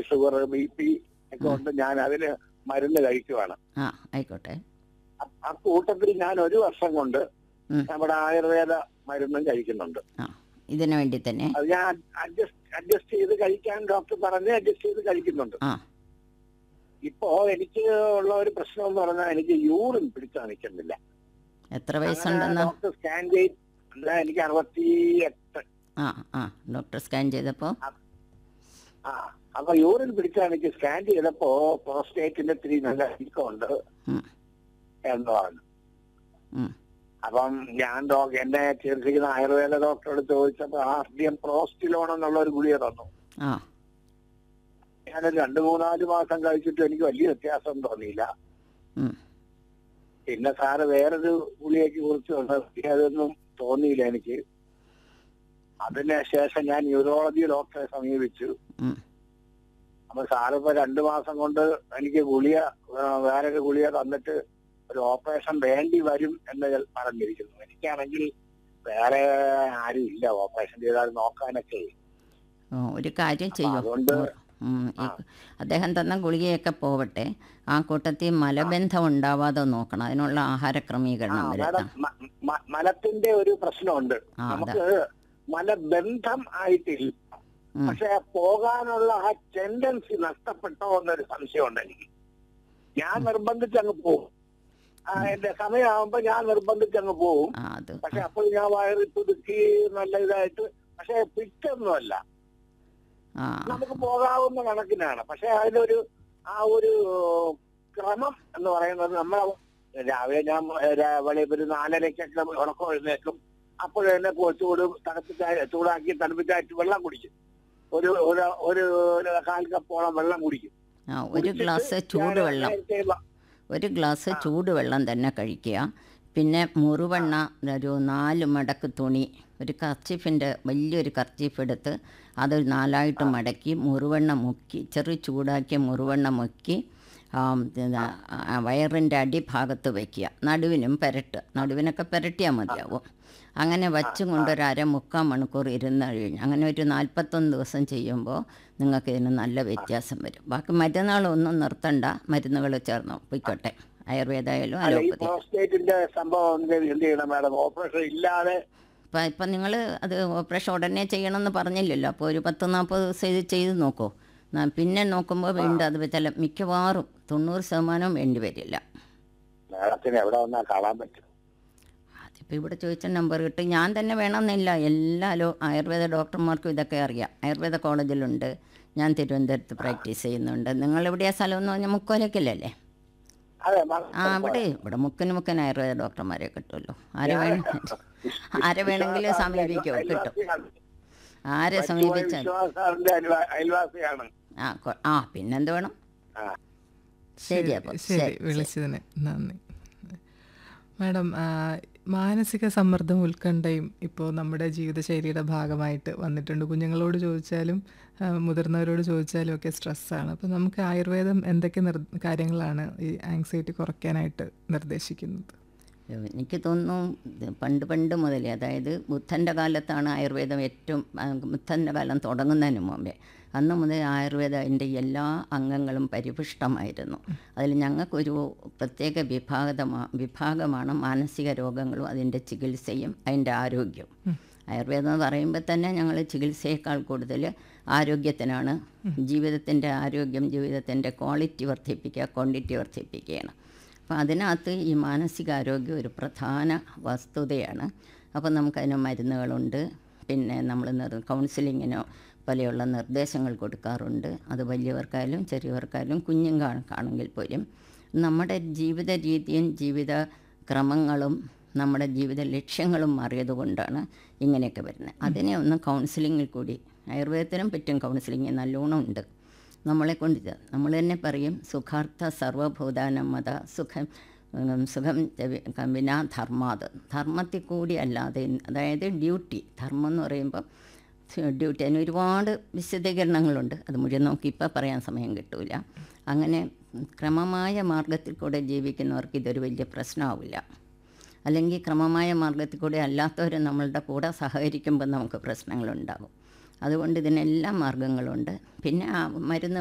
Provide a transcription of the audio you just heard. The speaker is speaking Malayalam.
ഷുഗർ ബി പി ഒക്കെ ഉണ്ട് ഞാൻ അതിന് മരുന്ന് കഴിക്കുവാണ് ആ ആയിക്കോട്ടെ അ- ആ കൂട്ടത്തിൽ ഞാൻ ഒരു വർഷം കൊണ്ട് ഉം. നമ്മുടെ ആയുർവേദ മരുന്നും കഴിക്കുന്നുണ്ട് ആ ഇതിനു വേണ്ടി തന്നെ അത് ഞാൻ അഡ്ജസ്റ്റ് അഡ്ജസ്റ്റ് ചെയ്ത് കഴിക്കാൻ ഡോക്ടർ പറഞ്ഞ് അഡ്ജസ്റ്റ് ചെയ്ത് കഴിക്കുന്നുണ്ട് ആ ഇപ്പോ എനിക്ക് ഉള്ള ഒരു പ്രശ്നം എന്ന് പറഞ്ഞാൽ എനിക്ക് യൂറിൻ പിടിച്ചാ നിൽക്കുന്നില്ല എത്ര വയസ്സുണ്ടെന്ന് ഡോക്ടർ സ്കാൻ ചെയ്ത് എന്താ എനിക്ക് അറുപത്തി എട്ട് ആ ആ ഡോക്ടർ സ്കാൻ ചെയ്തപ്പോൾ ആ അപ്പൊ യൂറിൻ പിടിച്ചാ എനിക്ക് സ്കാൻ ചെയ്തപ്പോ പ്രോസ്റ്റേറ്റിന്റെ ഇത്തിരി നല്ല വീക്കമുണ്ട് ഉം. എന്ന് പറഞ്ഞു ഉം. അപ്പം ഞാൻ ഡോക്ടർ എന്നെ ചികിത്സിക്കുന്ന ആയുർവേദ ഡോക്ടറോട് ചോദിച്ചപ്പോ ആദ്യം പ്രോസ്റ്റിലോൺ എന്നുള്ള ഒരു ഗുളിക തന്നു ആ ഞാനൊരു രണ്ടു മൂന്നാല് മാസം കഴിച്ചിട്ട് എനിക്ക് വലിയ വ്യത്യാസം തോന്നിയില്ല ഉം. പിന്നെ സാറ് വേറൊരു ഗുളികയ്ക്ക് കുറിച്ച് വന്നത് അതൊന്നും തോന്നിയില്ല എനിക്ക് അതിന് ശേഷം ഞാൻ ന്യൂറോളജി ഡോക്ടറെ സമീപിച്ചു ഉം. അപ്പൊ സാറ് ഇപ്പൊ രണ്ടു മാസം കൊണ്ട് എനിക്ക് ഗുളിക ആ, വേറൊരു ഗുളിക തന്നിട്ട് ഒരു ഓപ്പറേഷൻ വേണ്ടി വരും എന്ന് പറഞ്ഞിരിക്കുന്നു എനിക്കാണെങ്കിൽ വേറെ ആരും ഇല്ല ഓപ്പറേഷൻ ചെയ്താൽ നോക്കാനൊക്കെ ഓ, ഒരു കാര്യം ചെയ്യൂ അതുകൊണ്ട് ഉം, ഈ ആ. അദ്ദേഹം തന്ന ഗുളികയൊക്കെ പോവട്ടെ ആ കൂട്ടത്തിൽ മലബന്ധം ഉണ്ടാവാതെ നോക്കണം അതിനുള്ള ആഹാര ആ, ക്രമീകരണം മാഡം വരുത്താം മ- മ- മലത്തിന്റെ ഒരു പ്രശ്നമുണ്ട് ആ അതാ നമുക്ക് മലബന്ധം ആയിട്ടില്ല ഉം. പക്ഷെ പോകാനുള്ള ആ ടെൻഡൻസി നഷ്ടപ്പെട്ടോ എന്നൊരു സംശയമുണ്ട് എനിക്ക് ഞാൻ നിർബന്ധിച്ച് അങ്ങ് പോകും ആ, എന്റെ സമയമാകുമ്പോ ഞാൻ നിർബന്ധിച്ച് അങ്ങ് പോകും ആ അത് പക്ഷെ അപ്പോൾ ഞാൻ വയറി പുതുക്കി നല്ല ഇതായിട്ട് പക്ഷെ പിറ്റൊന്നുമല്ല ആ നമുക്ക് പോകാവുന്ന കണക്കിനാണ് പക്ഷെ അതിലൊരു ആ ഒരു ക്രമം എന്ന് പറയുന്നത് നമ്മൾ രാവിലെ ഞാൻ രാ- വെളിയിൽ ഒരു നാലരയ്ക്കൊക്കെ ഉറക്കം എഴുന്നേക്കും അപ്പോൾ തന്നെ ചൂട് തണുപ്പിച്ച ചൂടാക്കി തണുപ്പിച്ചായിട്ട് വെള്ളം കുടിക്കും ഒരു ഒരു ഒരു ഒരു കാൽ കപ്പോളം വെള്ളം കുടിക്കും ആ ഒരു കുടിച്ചിട്ട് ഗ്ലാസ് ഞാൻ ചൂടുവെള്ളം നേരത്തെ വ- ഒരു ഗ്ലാസ് ചൂടുവെള്ളം തന്നെ കഴിക്കുക പിന്നെ മുറുവെണ്ണ ഒരു നാല് മടക്ക് തുണി ഒരു കർച്ചീഫിൻ്റെ വലിയൊരു കർച്ചീഫ് എടുത്ത് അത് നാലായിട്ട് മടക്കി മുറുവെണ്ണ മുക്കി ചെറു ചൂടാക്കിയ മുറുവെണ്ണ മുക്കി ആം, ഇത് ആ വയറിൻ്റെ അടിഭാഗത്ത് വയ്ക്കുക നടുവിനും പുരട്ടുക നടുവിനൊക്കെ പുരട്ടിയാൽ മതിയാവും അങ്ങനെ വച്ചും കൊണ്ട് ഒരു അര മുക്കാൽ മണിക്കൂർ ഇരുന്ന് കഴിഞ്ഞ് അങ്ങനെ ഒരു നാൽപ്പത്തൊന്ന് ദിവസം ചെയ്യുമ്പോൾ നിങ്ങൾക്ക് ഇതിന് നല്ല വ്യത്യാസം വരും ബാക്കി മരുന്നുകളൊന്നും നിർത്തണ്ട മരുന്നുകൾ ചേർന്നോ പൊയ്ക്കോട്ടെ ആയുർവേദമായാലും അല്ല ഈ അലോപ്പതി പ്രോസ്റ്റേറ്റിന്റെ സംഭവം എന്ത് എന്ത് ചെയ്യണം മാഡം ഓപ്പറേഷൻ ഇല്ലാതെ ഇപ്പം ഇപ്പം നിങ്ങൾ അത് ഓപ്പറേഷൻ ഉടനെ ചെയ്യണമെന്ന് പറഞ്ഞില്ലല്ലോ അപ്പോൾ ഒരു പത്ത് നാൽപ്പത് ദിവസം ഇത് ചെയ്ത് നോക്കൂ ന- പിന്നെ നോക്കുമ്പോൾ വീണ്ടും അത് ചില മിക്കവാറും തൊണ്ണൂറ് ശതമാനവും വേണ്ടി വരില്ല മാഡത്തിന് എവിടെ വന്നാൽ കാണാൻ പറ്റും അതിപ്പോൾ ഇവിടെ ചോദിച്ച നമ്പർ കിട്ടും ഞാൻ തന്നെ വേണമെന്നില്ല എല്ലാ അലോ ആയുർവേദ ഡോക്ടർമാർക്കും ഇതൊക്കെ അറിയാം ആയുർവേദ കോളേജിലുണ്ട് ഞാൻ തിരുവനന്തപുരത്ത് പ്രാക്ടീസ് ചെയ്യുന്നുണ്ട് നിങ്ങൾ എവിടെയാ സ്ഥലം എന്ന് പറഞ്ഞാൽ മുക്കോലക്കല്ലേ അതെ ആ ഇവിടെ ഇവിടെ മുക്കന് മുക്കൻ ആയുർവേദ ഡോക്ടർമാരെ കിട്ടുമല്ലോ ആരെ വേണം ആരെ വേണമെങ്കിലും സമീപിക്കോ കിട്ടും ആരെ സമീപിച്ചാൽ വിശ്വാസാറിന്റെ അയൽവാസിയാണ് ആ കൊ- ആ പിന്നെന്ത് വേണം ആ ശരി അപ്പോൾ ശരി ശരി വിളിച്ചതിന് നന്ദി മാഡം ആ, മാനസിക സമ്മർദ്ദം ഉത്കണ്ഠയും ഇപ്പോൾ നമ്മുടെ ജീവിതശൈലിയുടെ ഭാഗമായിട്ട് വന്നിട്ടുണ്ട് കുഞ്ഞുങ്ങളോട് ചോദിച്ചാലും ആ, മുതിർന്നവരോട് ചോദിച്ചാലും ഒക്കെ സ്ട്രെസ്സാണ് അപ്പോൾ നമുക്ക് ആയുർവേദം എന്തൊക്കെ നിർ കാര്യങ്ങളാണ് ഈ ആങ്സൈറ്റി കുറയ്ക്കാനായിട്ട് നിർദ്ദേശിക്കുന്നത് എനിക്ക് തോന്നുന്നു ഇത് പണ്ട് പണ്ട് മുതലേ അതായത് ബുദ്ധൻ്റെ കാലത്താണ് ആയുർവേദം ഏറ്റവും ആ, ബുദ്ധൻ്റെ കാലം തുടങ്ങുന്നതിന് മുമ്പേ അന്ന് മുതൽ ആയുർവേദ അതിൻ്റെ എല്ലാ അംഗങ്ങളും പരിപുഷ്ടമായിരുന്നു അതിൽ ഞങ്ങൾക്കൊരു പ്രത്യേക വിഭാഗതമാ വിഭാഗമാണ് മാനസിക രോഗങ്ങളും അതിൻ്റെ ചികിത്സയും അതിൻ്റെ ആരോഗ്യവും ആയുർവേദം എന്ന് പറയുമ്പോൾ തന്നെ ഞങ്ങൾ ചികിത്സയേക്കാൾ കൂടുതൽ ആരോഗ്യത്തിനാണ് ജീവിതത്തിൻ്റെ ആരോഗ്യം ജീവിതത്തിൻ്റെ ക്വാളിറ്റി വർദ്ധിപ്പിക്കുക ക്വാണ്ടിറ്റി വർദ്ധിപ്പിക്കുകയാണ് അപ്പോൾ അതിനകത്ത് ഈ മാനസികാരോഗ്യം ഒരു പ്രധാന വസ്തുതയാണ് അപ്പോൾ നമുക്കതിന് മരുന്നുകളുണ്ട് പിന്നെ നമ്മൾ നിർ കൗൺസിലിങ്ങിനോ പോലെയുള്ള നിർദ്ദേശങ്ങൾ കൊടുക്കാറുണ്ട് അത് വലിയവർക്കായാലും ചെറിയവർക്കായാലും കുഞ്ഞും കാണ- കാണെങ്കിൽ പോലും നമ്മുടെ ജീവിത രീതിയും ജീവിത ക്രമങ്ങളും നമ്മുടെ ജീവിത ലക്ഷ്യങ്ങളും മാറിയത് കൊണ്ടാണ് ഇങ്ങനെയൊക്കെ വരുന്നത് അതിനെ ഒന്ന് കൗൺസിലിങ്ങിൽ കൂടി ആയുർവേദത്തിനും പറ്റും കൗൺസിലിങ് നല്ലോണം ഉണ്ട് നമ്മളെ കൊണ്ട് ഇത് നമ്മൾ തന്നെ പറയും സുഖാർത്ഥ സർവഭൂതാനം മത സുഖം ഉം, സുഖം ചവി- ക- വിനാ ധർമാത് ധർമ്മത്തിൽ കൂടി അല്ലാതെ അതായത് ഡ്യൂട്ടി ധർമ്മം എന്ന് പറയുമ്പോൾ ഡ്യൂട്ടി അതിന് ഒരുപാട് വിശദീകരണങ്ങളുണ്ട് അത് മുഴുവൻ നോക്കി ഇപ്പോൾ പറയാൻ സമയം കിട്ടൂല അങ്ങനെ ക്രമമായ മാർഗത്തിൽ കൂടെ ജീവിക്കുന്നവർക്ക് ഇതൊരു വലിയ പ്രശ്നമാവില്ല അല്ലെങ്കിൽ ക്രമമായ മാർഗത്തിൽ കൂടെ അല്ലാത്തവർ നമ്മളുടെ കൂടെ സഹകരിക്കുമ്പോൾ നമുക്ക് പ്രശ്നങ്ങളുണ്ടാകും അതുകൊണ്ട് ഇതിനെല്ലാം മാർഗങ്ങളുണ്ട് പിന്നെ ആ മരുന്ന്